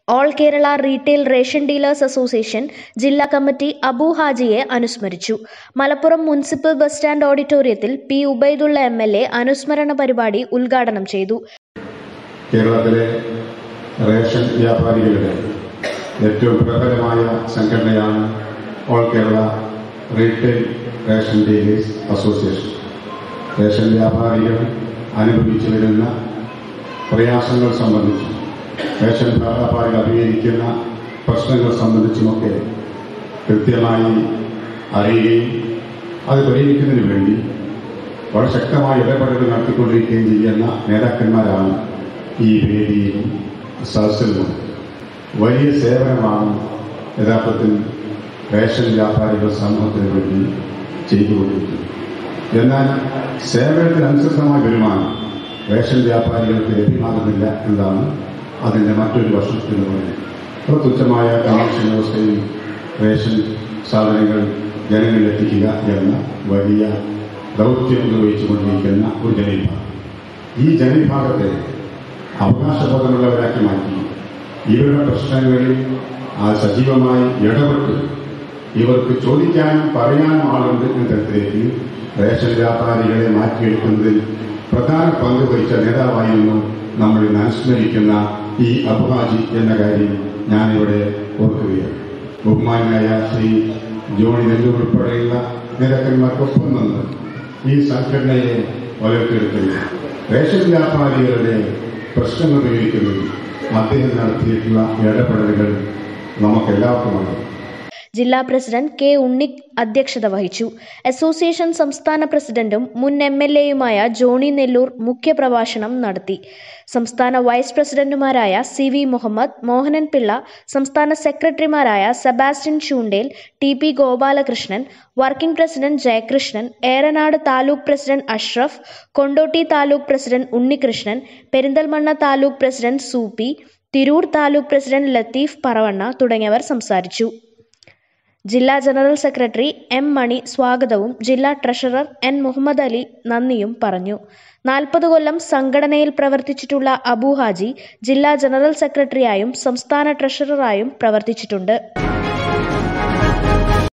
all Kerala retail ration dealers association ജില്ലാ committee Abu ഹാജിയെ അനുസ്മരിച്ചു മലപ്പുറം മുനിസിപ്പൽ ബസ് സ്റ്റാൻഡ് ഓഡിറ്റോറിയത്തിൽ P Ubaidullah M L A അനുസ്മരണ പരിപാടി ഉദ്ഘാടനം ചെയ്തു കേരളത്തിലെ റേഷൻ വ്യാപാരികളുടെ ഏറ്റവും പ്രബലമായ സംഘടനയാണ് all Kerala retail ration dealers association ration വ്യാപാരികൾ അനുഭവിച്ചു വരുന്ന പ്രയാസങ്ങൾ സംബന്ധിച്ചും റേഷൻ വ്യാപാരികൾ അഭിമുഖീകരിക്കുന്ന പ്രശ്നങ്ങൾ സംബന്ധിച്ചുമൊക്കെ കൃത്യമായി അറിയുകയും അത് പരിഹരിക്കുന്നതിന് വേണ്ടി വളരെ ശക്തമായ ഇടപെടലുകൾ നടത്തിക്കൊണ്ടിരിക്കുകയും ചെയ്യുന്ന നേതാക്കന്മാരാണ് ഈ വേദിയിലും സദസ്സിലും വലിയ സേവനമാണ് യഥാർത്ഥത്തിൽ റേഷൻ വ്യാപാരികൾ സമൂഹത്തിന് വേണ്ടി ചെയ്തുകൊണ്ടിരിക്കുന്നത് എന്നാൽ സേവനത്തിനനുസൃതമായ വരുമാനം റേഷൻ വ്യാപാരികൾക്ക് ലഭ്യമാകുന്നില്ല എന്നതാണ് അതിന്റെ മറ്റൊരു വശത്തിന് പറയുന്നത് അപ്പോൾ തുച്ഛമായ കമ്മീഷൻ വ്യവസ്ഥയിൽ റേഷൻ സാധനങ്ങൾ ജനങ്ങളിലെത്തിക്കുക എന്ന വലിയ ദൗത്യം നിർവഹിച്ചുകൊണ്ടിരിക്കുന്ന ഒരു ജനവിഭാഗം ഈ ജനവിഭാഗത്തെ അവകാശബോധമുള്ളവരാക്കി മാറ്റി ഇവരുടെ പ്രശ്നങ്ങളിൽ ആ സജീവമായി ഇടപെട്ട് ഇവർക്ക് ചോദിക്കാനും പറയാനും ആളുണ്ട് എന്ന തരത്തിലേക്ക് റേഷൻ വ്യാപാരികളെ മാറ്റിയെടുക്കുന്നതിൽ പ്രധാന പങ്ക് വഹിച്ച നേതാവായിരുന്നു നമ്മൾ ഇന്ന് അനുസ്മരിക്കുന്ന ഈ അബുഹാജി എന്ന കാര്യം ഞാനിവിടെ ഓർക്കുകയാണ് ബഹുമാനായ ശ്രീ ജോണി നെല്ലൂർ ഉൾപ്പെടെയുള്ള നേതാക്കന്മാർക്കൊപ്പം നിന്ന് ഈ സംഘടനയെ വളർത്തിയെടുക്കുന്നു റേഷൻ വ്യാപാരികളുടെ പ്രശ്നങ്ങൾ പരിഹരിക്കുന്നതിൽ അദ്ദേഹം നടത്തിയിട്ടുള്ള ഇടപെടലുകൾ നമുക്കെല്ലാവർക്കുമാണ് ജില്ലാ പ്രസിഡന്റ് കെ ഉണ്ണി അധ്യക്ഷത വഹിച്ചു അസോസിയേഷൻ സംസ്ഥാന പ്രസിഡന്റും മുൻ എം എൽ എയുമായ ജോണി നെല്ലൂർ മുഖ്യപ്രഭാഷണം നടത്തി സംസ്ഥാന വൈസ് പ്രസിഡന്റുമാരായ സി വി മുഹമ്മദ് മോഹനൻ പിള്ള സംസ്ഥാന സെക്രട്ടറിമാരായ Sebastian Choondel T P Gopalakrishnan working president Jayakrishnan Eranad taluk president Ashraf Kondotty taluk president Unnikrishnan Perinthalmanna taluk president Soopi Tirur taluk president Latheef Paravanna തുടങ്ങിയവർ സംസാരിച്ചു ജില്ലാ ജനറൽ സെക്രട്ടറി എം മണി സ്വാഗതവും ജില്ലാ ട്രഷറർ എൻ മുഹമ്മദ് അലി നന്ദിയും പറഞ്ഞു നാൽപ്പത് കൊല്ലം സംഘടനയിൽ പ്രവർത്തിച്ചിട്ടുള്ള അബു ഹാജി ജില്ലാ ജനറൽ സെക്രട്ടറിയായും സംസ്ഥാന ട്രഷററായും പ്രവർത്തിച്ചിട്ടുണ്ട്